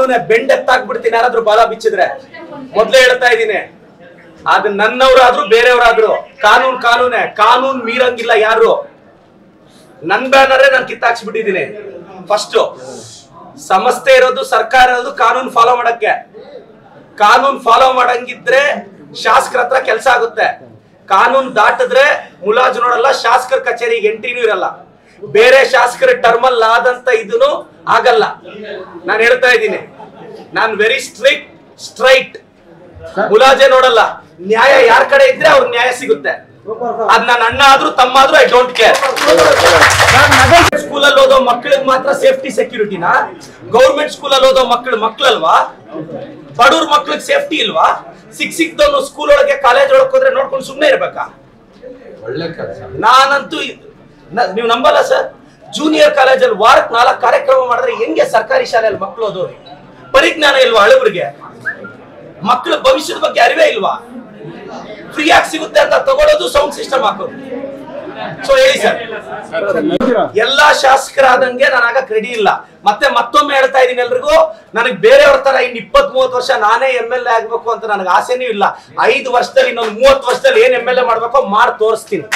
ಕಾನೂನೇ ಬೆಂಡೆತ್ತಾಕ್ಬಿಡ್ತೀನಿ ಯಾರಾದ್ರೂ ಬಾಲ ಬಿಚ್ಚಿದ್ರೆ ಮೊದ್ಲೇ ಹೇಳ್ತಾ ಇದ್ದೀನಿ ಅದು ನನ್ನವರಾದ್ರೂ ಬೇರೆಯವರಾದ್ರು ಕಾನೂನ್ ಕಾನೂನೇ ಕಾನೂನ್ ಮೀರಂಗಿಲ್ಲ ಯಾರು ನನ್ ಬ್ಯಾನರೇ ನಾನು ಕಿತ್ತಾಕ್ಸ್ಬಿಟ್ಟಿದ್ದೀನಿ ಫಸ್ಟ್ ಸಂಸ್ಥೆ ಇರೋದು ಸರ್ಕಾರ ಇರೋದು ಕಾನೂನು ಫಾಲೋ ಮಾಡಕ್ಕೆ ಕಾನೂನು ಫಾಲೋ ಮಾಡಂಗಿದ್ರೆ ಶಾಸಕರ ಹತ್ರ ಕೆಲಸ ಆಗುತ್ತೆ ಕಾನೂನು ದಾಟಿದ್ರೆ ಮುಲಾಜು ನೋಡಲ್ಲ ಶಾಸಕರ ಕಚೇರಿಗೆ ಎಂಟ್ರಿನೂ ಇರಲ್ಲ ಬೇರೆ ಶಾಸಕರ ಟರ್ಮಲ್ ಆದಂತ ಇದನ್ನು ಆಗಲ್ಲ ನಾನು ಹೇಳ್ತಾ ಇದ್ದೀನಿ ನಾನು ವೆರಿ ಸ್ಟ್ರಿಕ್ಟ್ ಸ್ಟ್ರೈಟ್ ಮುಲಾಜೆ ನೋಡಲ್ಲ ನ್ಯಾಯ ಯಾರ ಕಡೆ ಇದ್ರೆ ಅವ್ರ ನ್ಯಾಯ ಸಿಗುತ್ತೆ ಅದ್ ನನ್ನ ಅಣ್ಣ ಆದ್ರೂ ತಮ್ಮ ಆದ್ರೂ ಐ ಡೋಂಟ್ ಕೇರ್ ಸ್ಕೂಲಲ್ಲಿ ಓದೋ ಮಕ್ಕಳಿಗೆ ಮಾತ್ರ ಸೇಫ್ಟಿ ಸೆಕ್ಯೂರಿಟಿನ ಗೌರ್ಮೆಂಟ್ ಸ್ಕೂಲಲ್ಲಿ ಓದೋ ಮಕ್ಕಳು ಮಕ್ಕಳಲ್ವಾ ಬಡವ್ರ ಮಕ್ಳಿಗೆ ಸೇಫ್ಟಿ ಇಲ್ವಾ ಸಿಕ್ ಸಿಕ್ದವನು ಸ್ಕೂಲ್ ಒಳಗೆ ಕಾಲೇಜ್ ಒಳಗೆ ಹೋದ್ರೆ ನೋಡ್ಕೊಂಡು ಸುಮ್ಮನೆ ಇರ್ಬೇಕಾ ಒಳ್ಳೆ ಕೆಲಸ ನಾನಂತೂ ಇ- ನ- ನೀವು ನಂಬಲ್ಲ ಸರ್ ಜೂನಿಯರ್ ಕಾಲೇಜಲ್ಲಿ ವಾರಕ್ಕೆ ನಾಲ್ಕು ಕಾರ್ಯಕ್ರಮ ಮಾಡಿದ್ರೆ ಹೆಂಗೆ ಸರ್ಕಾರಿ ಶಾಲೆಯಲ್ಲಿ ಮಕ್ಕಳು ಓದೋರು ಪರಿಜ್ಞಾನ ಇಲ್ವಾ ಹಳಬರಿಗೆ ಮಕ್ಕಳ ಭವಿಷ್ಯದ ಬಗ್ಗೆ ಅರಿವೇ ಇಲ್ವಾ ಫ್ರೀ ಆಗಿ ಸಿಗುತ್ತೆ ಅಂತ ತಗೊಳ್ಳೋದು ಸೌಂಡ್ ಸಿಸ್ಟಮ್ ಹಾಕೋದು ಸೊ ಹೇಳಿ ಸರ್ ಎಲ್ಲಾ ಶಾಸಕರಾದಂಗೆ ನಾನು ಆಗಕ್ ರೆಡಿ ಇಲ್ಲ ಮತ್ತೆ ಮತ್ತೊಮ್ಮೆ ಹೇಳ್ತಾ ಇದೀನಿ ಎಲ್ರಿಗೂ ನನಗೆ ಬೇರೆಯವ್ರ ತರ ಇನ್ ಇಪ್ಪತ್ ಮೂವತ್ ವರ್ಷ ನಾನೇ ಎಂ ಎಲ್ ಎ ಆಗ್ಬೇಕು ಅಂತ ನನಗೆ ಆಸೆನೂ ಇಲ್ಲ ಐದು ವರ್ಷದಲ್ಲಿ ಇನ್ನೊಂದು ಮೂವತ್ ವರ್ಷದಲ್ಲಿ ಏನ್ ಎಂ ಎಲ್ ಎ ಮಾಡ್ಬೇಕೋ ಮಾಡಿ ತೋರಿಸ್ತೀನಿ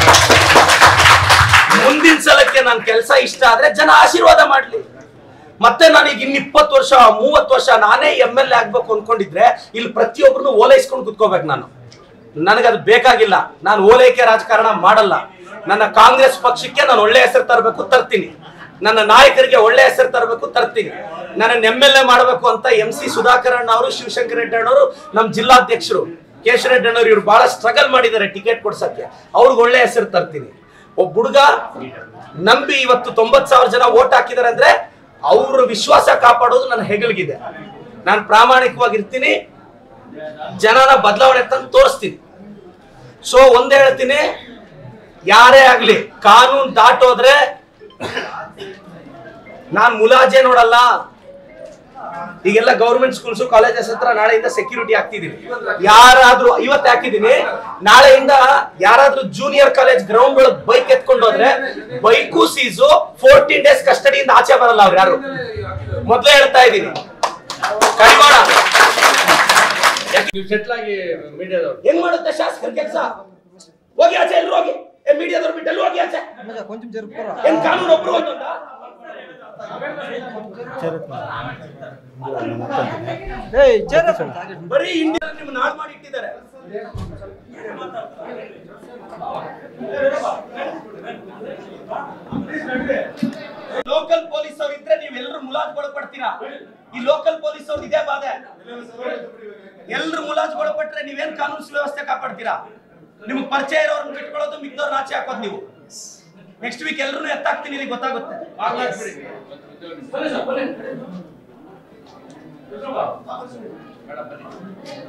ಮುಂದಿನ ಸಲಕ್ಕೆ ನನ್ನ ಕೆಲಸ ಇಷ್ಟ ಆದ್ರೆ ಜನ ಆಶೀರ್ವಾದ ಮಾಡ್ಲಿ ಮತ್ತೆ ನನಗೆ ಇನ್ ಇಪ್ಪತ್ತು ವರ್ಷ ಮೂವತ್ತು ವರ್ಷ ನಾನೇ ಎಂ ಎಲ್ ಎ ಆಗ್ಬೇಕು ಅನ್ಕೊಂಡಿದ್ರೆ ಇಲ್ಲಿ ಪ್ರತಿಯೊಬ್ಬರನ್ನು ಓಲೈಸ್ಕೊಂಡು ಕುತ್ಕೋಬೇಕು ನಾನು ನನಗದು ಬೇಕಾಗಿಲ್ಲ ನಾನು ಓಲೈಕೆ ರಾಜಕಾರಣ ಮಾಡಲ್ಲ ನನ್ನ ಕಾಂಗ್ರೆಸ್ ಪಕ್ಷಕ್ಕೆ ನಾನು ಒಳ್ಳೆ ಹೆಸರು ತರಬೇಕು ತರ್ತೀನಿ ನನ್ನ ನಾಯಕರಿಗೆ ಒಳ್ಳೆ ಹೆಸರು ತರಬೇಕು ತರ್ತೀನಿ ನನ್ನ ಎಂ ಎಲ್ ಎ ಮಾಡಬೇಕು ಅಂತ ಎಂ ಸಿ ಸುಧಾಕರ್ ಅಣ್ಣ ಅವರು ಶಿವಶಂಕರ ರೆಡ್ಡಿ ಅಣ್ಣವರು ನಮ್ಮ ಜಿಲ್ಲಾಧ್ಯಕ್ಷರು ಕೇಶವ ರೆಡ್ಡಿ ಅಣ್ಣವ್ರು ಇವ್ರು ಬಹಳ ಸ್ಟ್ರಗಲ್ ಮಾಡಿದ್ದಾರೆ ಟಿಕೆಟ್ ಕೊಡ್ಸಕ್ಕೆ ಅವ್ರಿಗೆ ಒಳ್ಳೆ ಹೆಸರು ತರ್ತೀನಿ ಒಬ್ಬ ಹುಡುಗ ನಂಬಿ ಇವತ್ತು ತೊಂಬತ್ ಸಾವಿರ ಜನ ಓಟ್ ಹಾಕಿದಾರೆ ಅಂದ್ರೆ ಅವ್ರ ವಿಶ್ವಾಸ ಕಾಪಾಡೋದು ನನ್ನ ಹೆಗಲ್ಗಿದೆ ನಾನು ಪ್ರಾಮಾಣಿಕವಾಗಿರ್ತೀನಿ ಜನನ ಬದಲಾವಣೆ ತಂದು ತೋರಿಸ್ತೀನಿ ಸೊ ಒಂದೇ ಹೇಳ್ತೀನಿ ಯಾರೇ ಆಗ್ಲಿ ಕಾನೂನು ದಾಟೋದ್ರೆ ನಾನ್ ಮುಲಾಜೆ ನೋಡಲ್ಲ ಈಗೆಲ್ಲ ಗೌರ್ಮೆಂಟ್ ಸ್ಕೂಲ್ಸ್ ಕಾಲೇಜಸ್ ಹತ್ರ ನಾಳೆಯಿಂದ ಸೆಕ್ಯೂರಿಟಿ ಹಾಕ್ತಿದೀನಿ ಯಾರಾದ್ರೂ ಇವತ್ತು ಹಾಕಿದೀನಿ ನಾಳೆಯಿಂದ ಯಾರಾದ್ರೂ ಜೂನಿಯರ್ ಕಾಲೇಜ್ ಗ್ರೌಂಡ್ ಒಳಗೆ ಬೈಕ್ ಎತ್ಕೊಂಡು ಹೋದ್ರೆ ಬೈಕು ಸೀಸು ಫೋರ್ಟೀನ್ ಡೇಸ್ ಕಸ್ಟಡಿಯಿಂದ ಆಚೆ ಬರಲ್ಲ ಅವ್ರು ಯಾರು ಮೊದ್ಲೇ ಹೇಳ್ತಾ ಇದ್ದೀನಿ ಕಡಿವಾಣ ನೀವು ಸೆಟ್ಲ್ ಆಗಿ ಮೀಡಿಯಾದವ್ರು ಹೆಂಗ್ ಮಾಡುತ್ತೆ ಶಾಸಕರ ಕೆಲಸ ಹೋಗಿ ಆಚೆ ಎಲ್ರು ಹೋಗಿ ಏ ಮೀಡಿಯಾದವ್ರು ಬಿಟ್ಟು ಎಲ್ಲೂ ಹೋಗಿ ಆಚೆ కొంచెం జరుపుకోరా ಏನ್ ಕಾನೂನು ಒಬ್ರು ಒಂದೊಂದಾ? ఏయ్ చేరా ಬರೀ ಇಂಡಿಯಾ ನಿಮ್ ನಾಡ್ ಮಾಡಿ ಇಟ್ಟಿದ್ದಾರೆ ಲೋಕಲ್ ಪೊಲೀಸ್ ಅವ್ರು ಇದ್ರೆ ನೀವೆಲ್ಲರೂ ಮುಲಾಜ್ ಒಳಪಡ್ತೀರಾ ಈ ಲೋಕಲ್ ಪೊಲೀಸ್ ಅವ್ರು ಇದೇ ಬಾಧೆ ಎಲ್ರು ಮುಲಾಜ್ ಒಳಪಟ್ರೆ ನೀವೇನ್ ಕಾನೂನು ಸುವ್ಯವಸ್ಥೆ ಕಾಪಾಡ್ತೀರಾ ನಿಮ್ಗೆ ಪರಿಚಯ ಇರೋರ್ನ ಬಿಟ್ಕೊಳ್ಳೋದು ಮಿಕ್ದವ್ರನ್ನ ಆಚೆ ಹಾಕೋದು ನೀವು ನೆಕ್ಸ್ಟ್ ವೀಕ್ ಎಲ್ರು ಎತ್ತಾಕ್ತೀನಿ ಇಲ್ಲಿ ಗೊತ್ತಾಗುತ್ತೆ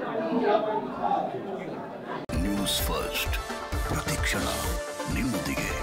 ನ್ಯೂಸ್ ಫಸ್ಟ್ ಪ್ರತಿಕ್ಷಣ ನಿಮ್ಮೊಂದಿಗೆ